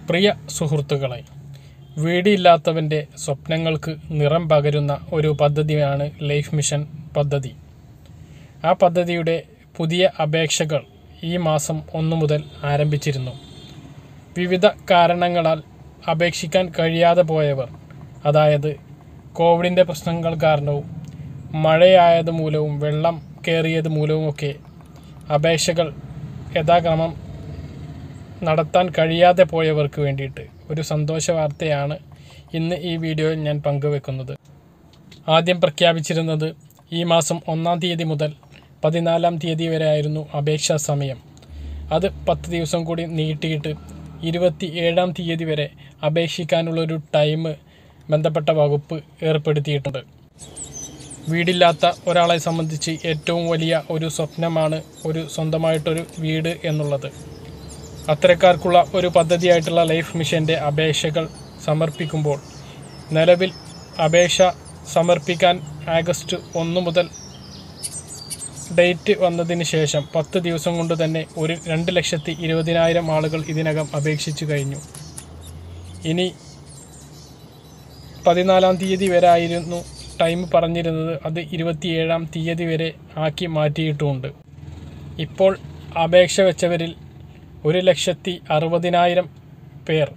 പ്രിയ സുഹൃത്തുക്കളെ വീടില്ലാത്തവൻ്റെ സ്വപ്നങ്ങൾക്ക് നിറം പകരുന്ന ഒരു പദ്ധതിയാണ് ലൈഫ് മിഷൻ പദ്ധതി ആ പദ്ധതിയുടെ പുതിയ അപേക്ഷകൾ ഈ മാസം ഒന്ന് മുതൽ ആരംഭിച്ചിരുന്നു വിവിധ കാരണങ്ങളാൽ അപേക്ഷിക്കാൻ കഴിയാതെ പോയവർ അതായത് കോവിഡിൻ്റെ പ്രശ്നങ്ങൾ കാരണവും മഴയായത് മൂലവും വെള്ളം കയറിയത് മൂലവുമൊക്കെ അപേക്ഷകൾ യഥാക്രമം നടത്താൻ കഴിയാതെ പോയവർക്ക് വേണ്ടിയിട്ട് ഒരു സന്തോഷ വാർത്തയാണ് ഇന്ന് ഈ വീഡിയോയിൽ ഞാൻ പങ്കുവെക്കുന്നത് ആദ്യം പ്രഖ്യാപിച്ചിരുന്നത് ഈ മാസം ഒന്നാം തീയതി മുതൽ പതിനാലാം തീയതി വരെ ആയിരുന്നു അപേക്ഷാ സമയം അത് പത്ത് ദിവസം കൂടി നീട്ടിയിട്ട് ഇരുപത്തി ഏഴാം തീയതി വരെ അപേക്ഷിക്കാനുള്ളൊരു ടൈം ബന്ധപ്പെട്ട വകുപ്പ് ഏർപ്പെടുത്തിയിട്ടുണ്ട് വീടില്ലാത്ത ഒരാളെ സംബന്ധിച്ച് ഏറ്റവും വലിയ ഒരു സ്വപ്നമാണ് ഒരു സ്വന്തമായിട്ടൊരു വീട് എന്നുള്ളത് അത്തരക്കാർക്കുള്ള ഒരു പദ്ധതിയായിട്ടുള്ള ലൈഫ് മിഷൻ്റെ അപേക്ഷകൾ സമർപ്പിക്കുമ്പോൾ നിലവിൽ അപേക്ഷ സമർപ്പിക്കാൻ ആഗസ്റ്റ് ഒന്ന് മുതൽ ഡേറ്റ് വന്നതിന് ശേഷം പത്ത് ദിവസം കൊണ്ട് തന്നെ ഒരു രണ്ട് ലക്ഷത്തി ഇരുപതിനായിരം ആളുകൾ ഇതിനകം അപേക്ഷിച്ചു കഴിഞ്ഞു ഇനി പതിനാലാം തീയതി വരെ ആയിരുന്നു ടൈം പറഞ്ഞിരുന്നത് അത് ഇരുപത്തിയേഴാം തീയതി വരെ ആക്കി മാറ്റിയിട്ടുമുണ്ട് ഇപ്പോൾ അപേക്ഷ വെച്ചവരിൽ ഒരു ലക്ഷത്തി അറുപതിനായിരം പേർ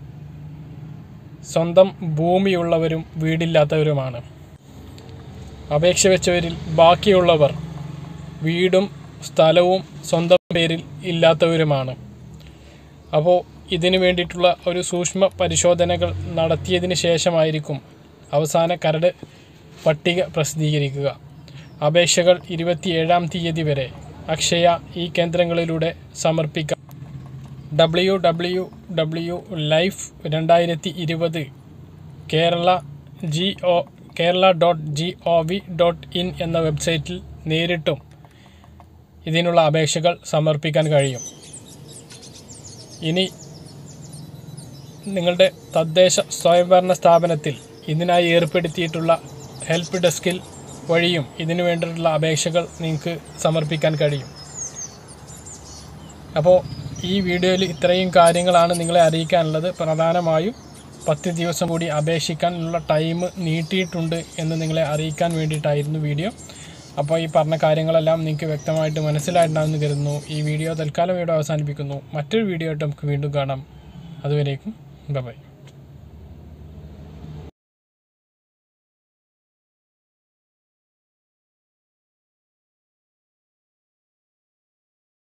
സ്വന്തം ഭൂമിയുള്ളവരും വീടില്ലാത്തവരുമാണ് അപേക്ഷ വെച്ചവരിൽ ബാക്കിയുള്ളവർ വീടും സ്ഥലവും സ്വന്തം പേരിൽ ഇല്ലാത്തവരുമാണ് അപ്പോൾ ഇതിനു വേണ്ടിയിട്ടുള്ള ഒരു സൂക്ഷ്മ പരിശോധനകൾ നടത്തിയതിന് ശേഷമായിരിക്കും അവസാന കരട് പട്ടിക പ്രസിദ്ധീകരിക്കുക അപേക്ഷകൾ ഇരുപത്തിയേഴാം തീയതി വരെ അക്ഷയ ഈ കേന്ദ്രങ്ങളിലൂടെ സമർപ്പിക്കാം ഡബ്ല്യു ഡബ്ല്യു ഡബ്ല്യു ലൈഫ് രണ്ടായിരത്തി ഇരുപത് Kerala G O Kerala dot G O V dot in എന്ന വെബ്സൈറ്റിൽ നേരിട്ടും ഇതിനുള്ള അപേക്ഷകൾ സമർപ്പിക്കാൻ കഴിയും ഇനി നിങ്ങളുടെ തദ്ദേശ സ്വയംഭരണ സ്ഥാപനത്തിൽ ഇതിനായി ഏർപ്പെടുത്തിയിട്ടുള്ള ഹെൽപ്പ് ഡെസ്കിൽ വഴിയും ഇതിനു വേണ്ടിയിട്ടുള്ള അപേക്ഷകൾ നിങ്ങൾക്ക് സമർപ്പിക്കാൻ കഴിയും അപ്പോൾ ഈ വീഡിയോയിൽ ഇത്രയും കാര്യങ്ങളാണ് നിങ്ങളെ അറിയിക്കാനുള്ളത് പ്രധാനമായും പത്ത് ദിവസം കൂടി അപേക്ഷിക്കാനുള്ള ടൈം നീട്ടിയിട്ടുണ്ട് എന്ന് നിങ്ങളെ അറിയിക്കാൻ വേണ്ടിയിട്ടായിരുന്നു വീഡിയോ അപ്പോൾ ഈ പറഞ്ഞ കാര്യങ്ങളെല്ലാം നിങ്ങൾക്ക് വ്യക്തമായിട്ട് മനസ്സിലായിട്ടുണ്ടാകുമെന്ന് കരുതുന്നു ഈ വീഡിയോ തൽക്കാലം ഇവിടെ അവസാനിപ്പിക്കുന്നു മറ്റൊരു വീഡിയോ ആയിട്ട് നമുക്ക് വീണ്ടും കാണാം അതുവരേക്കും ബൈ